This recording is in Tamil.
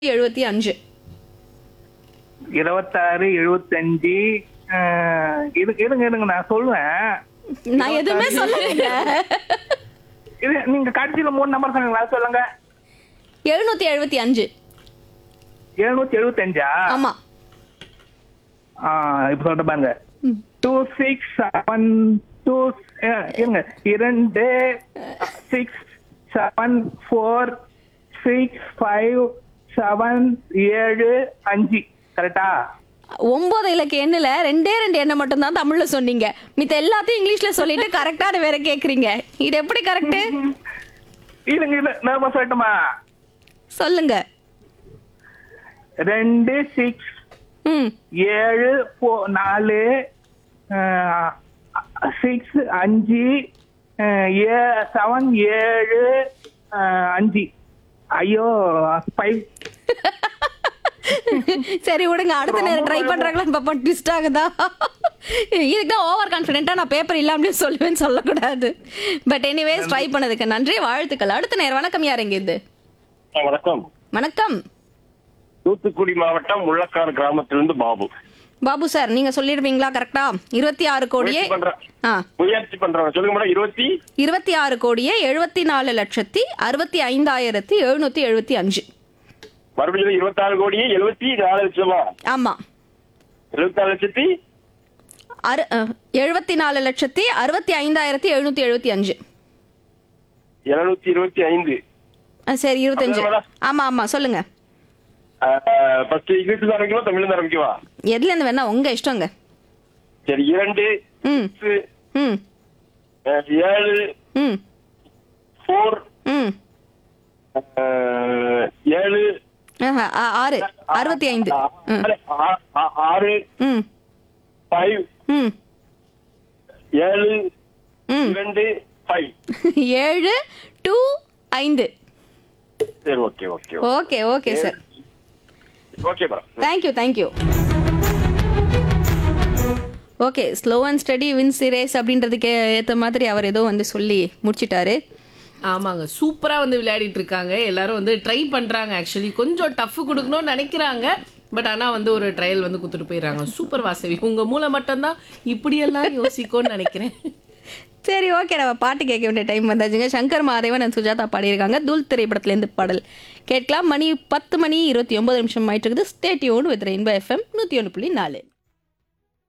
எழுபத்தி அஞ்சு இருபத்தாறு எழுபத்தஞ்சு ஆஹ், இருங்க இருங்க இருங்க நான் சொல்லுவேன் நான் எதுவுமே சொல்லலைங்க இது நீங்க கடைசியில மூணு நம்பர் சொன்னீங்களா அது சொல்லுங்க எழுநூத்தி எழுபத்தி அஞ்சு எழுநூத்தி எழுபத்தஞ்சா ஆமா ஆஹ், இப்ப சொல்ற பாருங்க டூ சிக்ஸ் செவன் டூ இருங்க இரண்டு six seven four six five seven ஏழு அஞ்சு கரெக்டா ஒன்பது இலக்க எண்ணுல ரெண்டே ரெண்டு எண்ணை மட்டும் தான் தமிழ்ல சொன்னீங்க மித்த எல்லாத்தையும் இங்கிலீஷ்ல சொல்லிட்டு கரெக்டான வேற கேக்குறீங்க இது எப்படி கரெக்ட் இல்லைங்க இல்ல நான் சொல்லட்டுமா சொல்லுங்க ரெண்டு சிக்ஸ் ம் ஏழு ஃபோ- நாலு சிக்ஸ் அஞ்சு செவன் ஏழு ஆஹ், அஞ்சு ஐயோ ஃபைவ் சரி விடுங்க அடுத்த நேரம் ட்ரை பண்றாங்களான்னு பாப்போம் ட்விஸ்ட் ஆகுதா இதுக்கு தான் ஓவர் கான்ஃபிடென்ட்டா நான் பேப்பர் இல்லாமலே சொல்லுவேன்னு சொல்லக்கூடாது பட் எனிவேஸ் ட்ரை பண்ணதுக்கு நன்றி வாழ்த்துக்கள் அடுத்த நேரம் வணக்கம் யார் எங்க இது ஆ, வணக்கம் வணக்கம் தூத்துக்குடி மாவட்டம் முள்ளக்காடு கிராமத்திலிருந்து பாபு பாபு சார் நீங்க சொல்லிடுவீங்களா கரெக்டா இருபத்தி ஆறு கோடியே முயற்சி பண்றேன் ஆ முயற்சி பண்றேன் சொல்லுங்க மேடம் இருபத்தி இருபத்தி ஆறு கோடியே எழுபத்தி நாலு லட்சத்தி அறுபத்தி ஐந்தாயிரத்தி எழுநூத்தி எழுபத்தி அஞ்சு மறுபடியும் இருபத்தாறு கோடியே எழுபத்தி நாலு லட்சமா ஆமா எழுபத்தாறு லட்சத்தி அறு எழுபத்தி நாலு லட்சத்தி அறுபத்தி ஐந்தாயிரத்தி எழுநூத்தி எழுபத்தி அஞ்சு இருநூத்தி இருபத்தி ஐந்து ஆ, சரி இருபத்தஞ்சு அப்படியா மேடம்? ஆமா ஆமா சொல்லுங்க ஃபர்ஸ்ட் இங்கிலீஷ்ல ஆரம்பிக்கவா தமிழ்ல ஆரம்பிக்கவா எதுல இருந்து வேணா உங்க இஷ்டங்க சரி இரண்டு ம் six, ம் அஹ், ஏழு ம் ஃபோர் ம் ஏழு ஆஹா, ஆ- ஆறு அறுபத்தி ஐந்து ம் ஆறு, ஆ- ஆ- ஆறு ம் ஃபைவ் ம் ஏழு ம் இரண்டு ஃபைவ் ஏழு டூ ஐந்து சரி okay okay okay okay sir okay madam thank you thank you okay slow and steady wins race அப்படின்றதுக்கு ஏற்ற மாதிரி அவர் ஏதோ வந்து சொல்லி முடிச்சிட்டாரு ஆமாங்க சூப்பரா வந்து விளையாடிட்டு இருக்காங்க எல்லாரும் வந்து ட்ரை பண்றாங்க ஆக்சுவலி கொஞ்சம் டஃப் கொடுக்கணும்னு நினைக்கிறாங்க பட் ஆனா வந்து ஒரு ட்ரையல் வந்து கொடுத்துட்டு போயிடுறாங்க சூப்பர் வாசவி உங்க மூளை மட்டும்தான் இப்படியெல்லாம் யோசிக்கும்னு நினைக்கிறேன் சரி ஓகே நம்ம பாட்டு கேட்க வேண்டிய டைம் வந்தாச்சுங்க சங்கர் மாதேவன் and சுஜாதா பாடியிருக்காங்க தூள் திரைப்படத்துலேருந்து பாடல் கேட்கலாம் மணி பத்து மணி இருபத்தி ஒன்பது நிமிஷம் ஆயிட்டு இருக்குது ஸ்டேட்யூன் வித் ரெயின்போ எஃப்எம் நூற்றி ஒன்று புள்ளி நாலு